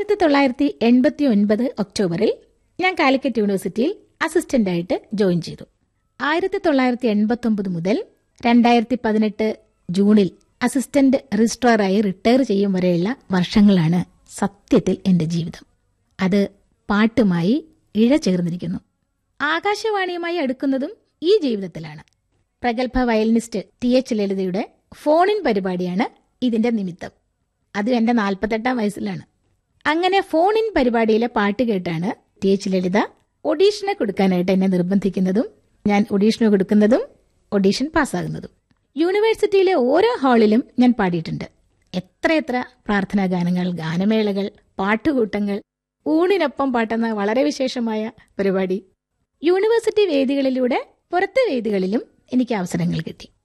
ആയിരത്തി തൊള്ളായിരത്തി എൺപത്തി ഒൻപത് ഒക്ടോബറിൽ ഞാൻ കാലിക്കറ്റ് യൂണിവേഴ്സിറ്റിയിൽ അസിസ്റ്റന്റായിട്ട് ജോയിൻ ചെയ്തു ആയിരത്തി തൊള്ളായിരത്തി എൺപത്തി ഒമ്പത് മുതൽ രണ്ടായിരത്തി പതിനെട്ട് ജൂണിൽ അസിസ്റ്റന്റ് രജിസ്ട്രാറായി റിട്ടയർ ചെയ്യും വരെയുള്ള വർഷങ്ങളാണ് സത്യത്തിൽ എന്റെ ജീവിതം അത് പാട്ടുമായി ഇഴ ചേർന്നിരിക്കുന്നു ആകാശവാണിയുമായി അടുക്കുന്നതും ഈ ജീവിതത്തിലാണ് പ്രഗത്ഭ വയലിനിസ്റ്റ് ടി എച്ച് ലളിതയുടെ ഫോണിൻ പരിപാടിയാണ് ഇതിന്റെ നിമിത്തം അത് എന്റെ നാൽപ്പത്തെട്ടാം വയസ്സിലാണ് അങ്ങനെ ഫോണിൻ പരിപാടിയിലെ പാട്ട് കേട്ടാണ് ടി എച്ച് ലളിത ഒഡീഷനെ കൊടുക്കാനായിട്ട് എന്നെ നിർബന്ധിക്കുന്നതും ഞാൻ ഒഡീഷന് കൊടുക്കുന്നതും ഒഡീഷൻ പാസ്സാകുന്നതും യൂണിവേഴ്സിറ്റിയിലെ ഓരോ ഹാളിലും ഞാൻ പാടിയിട്ടുണ്ട് എത്രയെത്ര പ്രാർത്ഥനാ ഗാനങ്ങൾ ഗാനമേളകൾ പാട്ടുകൂട്ടങ്ങൾ ഊണിനൊപ്പം പാട്ടെന്ന വളരെ വിശേഷമായ പരിപാടി യൂണിവേഴ്സിറ്റി വേദികളിലൂടെ പുറത്തെ വേദികളിലും എനിക്ക് അവസരങ്ങൾ കിട്ടി